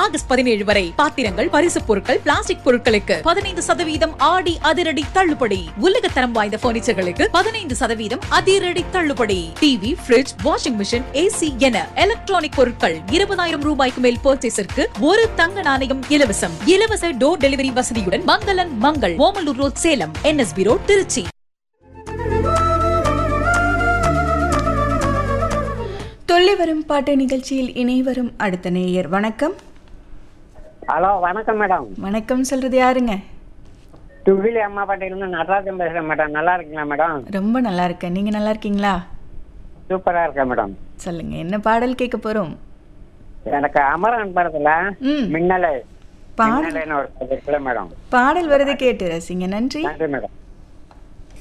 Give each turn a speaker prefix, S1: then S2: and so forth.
S1: August பதினேழு வரை பாத்திரங்கள் பரிசு பொருட்கள் பிளாஸ்டிக் பொருட்களுக்கு பதினைந்து சதவீதம் ஆடி அதிரடி தள்ளுபடி உலகத்தரம் வாய்ந்த பர்னிச்சர்களுக்கு பதினைந்து சதவீதம் அதிரடி தள்ளுபடி TV fridge washing machine AC என எலக்ட்ரானிக் பொருட்கள் இருபதாயிரம் ரூபாய்க்கு மேல் பர்ச்சேஸிற்கு ஒரு தங்க நாணயம் இலவசம் இலவச டோர் டெலிவரி வசதியுடன் மங்களன் Mangal Omalur road Salem NSB road Trichy
S2: துள்ளி வரும் பாட்டு நிகழ்ச்சியில் இணைவரும் அடுத்த நேயர் வணக்கம்
S3: ஹலோ வணக்கம் மேடம்
S2: வணக்கம் சொல்றது யாருங்க
S3: துகிலி அம்மா பாட்டிலிருந்து நடராஜன் பேசுறேன் மேடம் நல்லா இருக்கீங்களா மேடம்
S2: ரொம்ப நல்லா இருக்கேன் நீங்க நல்லா இருக்கீங்களா
S3: சூப்பரா இருக்கேன் மேடம்
S2: சொல்லுங்க என்ன பாடல் கேட்க போறோம்
S3: எனக்கு அமரன் படத்துல
S2: ம்.
S3: மின்னலை
S2: பாடல்
S3: மின்னலைன்னு ஒரு இருக்குல்ல மேடம்
S2: பாடல் வரதை கேட்டு ரசிங்க நன்றி
S3: நன்றி மேடம்